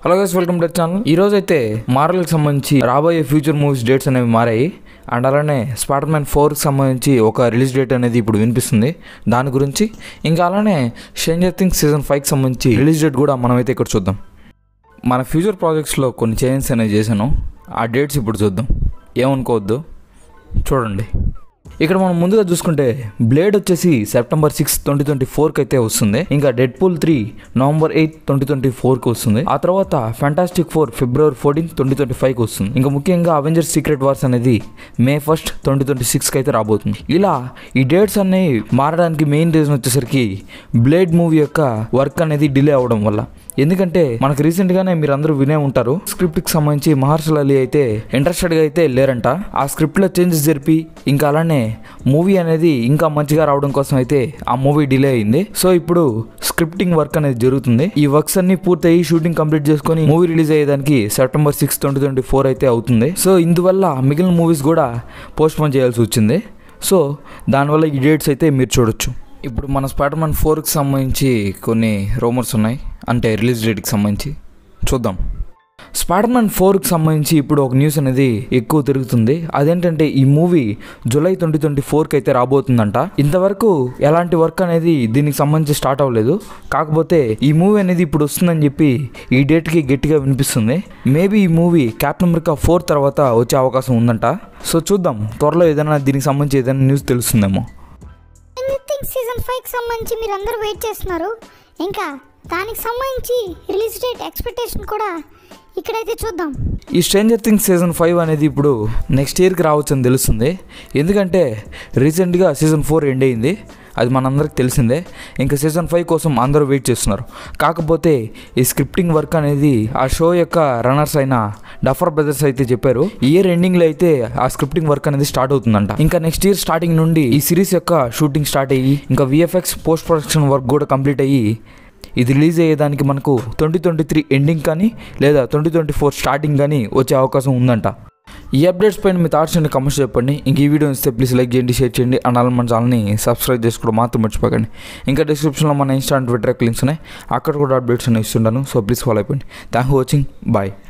hello guys welcome to channel ఈ రోజు అయితే మార్వెల్కి సంబంధించి రాబోయే ఫ్యూచర్ మూవీస్ డేట్స్ అనేవి మారాయి అండ్ అలానే స్పైడర్ మ్యాన్ ఫోర్కి సంబంధించి ఒక రిలీజ్ డేట్ అనేది ఇప్పుడు వినిపిస్తుంది దాని గురించి ఇంకా అలానే స్ట్రేంజర్ థింగ్స్ సీజన్ ఫైవ్కి సంబంధించి రిలీజ్ డేట్ కూడా మనమైతే ఇక్కడ చూద్దాం మన ఫ్యూచర్ ప్రాజెక్ట్స్లో కొన్ని చేంజెస్ అనేవి చేశాను ఆ డేట్స్ ఇప్పుడు చూద్దాం ఏమనుకోవద్దు చూడండి ఇక్కడ మనం ముందుగా చూసుకుంటే బ్లేడ్ వచ్చేసి సెప్టెంబర్ సిక్స్ ట్వంటీ ట్వంటీ ఫోర్కి అయితే వస్తుంది ఇంకా Deadpool three November eighth twenty twenty ఫోర్కి వస్తుంది ఆ తర్వాత Fantastic Four February fourteen twenty twenty ఫైవ్కి వస్తుంది ఇంకా ముఖ్యంగా అవెంజర్స్ సీక్రెట్ వార్స్ అనేది మే ఫస్ట్ ట్వంటీ ట్వంటీ సిక్స్కి అయితే రాబోతుంది ఇలా ఈ డేట్స్ అన్ని మారడానికి మెయిన్ రీజన్ వచ్చేసరికి బ్లేడ్ మూవీ యొక్క వర్క్ అనేది డిలే అవడం వల్ల ఎందుకంటే మనకు రీసెంట్ గానే మీరు అందరూ వినే ఉంటారు స్క్రిప్ట్ కి సంబంధించి మహర్షల్ అలీ అయితే ఇంట్రెస్టెడ్ గా అయితే లేరంట ఆ స్క్రిప్ట్ లో చేంజెస్ జరిపి ఇంకా అలానే మూవీ అనేది ఇంకా మంచిగా రావడం కోసం అయితే ఆ మూవీ డిలే అయింది సో ఇప్పుడు స్క్రిప్టింగ్ వర్క్ అనేది జరుగుతుంది ఈ వర్క్స్ అన్ని పూర్తయి షూటింగ్ కంప్లీట్ చేసుకొని మూవీ రిలీజ్ అయ్యేదానికి September six twenty twenty four అయితే అవుతుంది సో ఇందువల్ల మిగిలిన మూవీస్ కూడా పోస్ట్ పోన్ చేయాల్సి వచ్చింది సో దానివల్ల ఈ డేట్స్ అయితే మీరు చూడొచ్చు ఇప్పుడు మన స్పైడర్ మ్యాన్ ఫోర్కి సంబంధించి కొన్ని రూమర్స్ ఉన్నాయి అంటే రిలీజ్ డేట్కి సంబంధించి చూద్దాం స్పైడర్ మ్యాన్ ఫోర్కి సంబంధించి ఇప్పుడు ఒక న్యూస్ అనేది ఎక్కువ తిరుగుతుంది అదేంటంటే ఈ మూవీ జూలై ట్వంటీ ట్వంటీ ఫోర్కి అయితే రాబోతుందంట ఇంతవరకు ఎలాంటి వర్క్ అనేది దీనికి సంబంధించి స్టార్ట్ అవ్వలేదు కాకపోతే ఈ మూవీ అనేది ఇప్పుడు వస్తుందని చెప్పి ఈ డేట్కి గట్టిగా వినిపిస్తుంది మేబీ ఈ మూవీ క్యాప్టెన్ అమెరికా ఫోర్ తర్వాత వచ్చే అవకాశం ఉందంట సో చూద్దాం త్వరలో ఏదైనా దీనికి సంబంధించి ఏదైనా న్యూస్ తెలుస్తుందేమో థింగ్స్ సీజన్ ఫైవ్కి సంబంధించి మీరు అందరూ వెయిట్ చేస్తున్నారు ఇంకా దానికి సంబంధించి రిలీజ్ డేట్ ఎక్స్పెక్టేషన్ కూడా ఇక్కడైతే చూద్దాం ఈ స్ట్రేంజర్ థింగ్స్ సీజన్ ఫైవ్ అనేది ఇప్పుడు నెక్స్ట్ ఇయర్కి రావచ్చు అని తెలుస్తుంది ఎందుకంటే రీసెంట్గా సీజన్ ఫోర్ ఎండ్ అయింది అది మనందరికి తెలిసిందే ఇంకా సీజన్ ఫైవ్ కోసం అందరూ వెయిట్ చేస్తున్నారు కాకపోతే ఈ స్క్రిప్టింగ్ వర్క్ అనేది ఆ షో యొక్క రన్నర్స్ అయిన డఫర్ బ్రదర్స్ అయితే చెప్పారు ఈ ఇయర్ ఎండింగ్లో అయితే ఆ స్క్రిప్టింగ్ వర్క్ అనేది స్టార్ట్ అవుతుందంట ఇంకా నెక్స్ట్ ఇయర్ స్టార్టింగ్ నుండి ఈ సిరీస్ యొక్క షూటింగ్ స్టార్ట్ అయ్యి ఇంకా విఎఫ్ఎక్స్ పోస్ట్ ప్రొడక్షన్ వర్క్ కూడా కంప్లీట్ అయ్యి ఇది రిలీజ్ అయ్యేదానికి మనకు ట్వంటీ ట్వంటీ త్రీ ఎండింగ్ కానీ లేదా ట్వంటీ ట్వంటీ ఫోర్ స్టార్టింగ్ కానీ వచ్చే అవకాశం ఉందంట ఈ అప్డేట్స్ పైన మీ థాట్స్ అండ్ కమెంట్స్ చెప్పండి ఇంక ఈ వీడియో ఇస్తే ప్లీజ్ లైక్ చేయండి షేర్ చేయండి అండ్ అలా మన ఛానల్ని సబ్స్క్రైబ్ చేసుకోవడం మాత్రం మర్చిపోకండి ఇంకా డిస్క్రిప్షన్లో మన ఇన్స్టా ట్విట్టర్ లింక్స్ ఉన్నాయి అక్కడ కూడా అప్డేట్స్ అనేవి ఇస్తుంటాను సో ప్లీజ్ ఫాలో అయిపోండి థ్యాంక్ ఫర్ వాచింగ్ బాయ్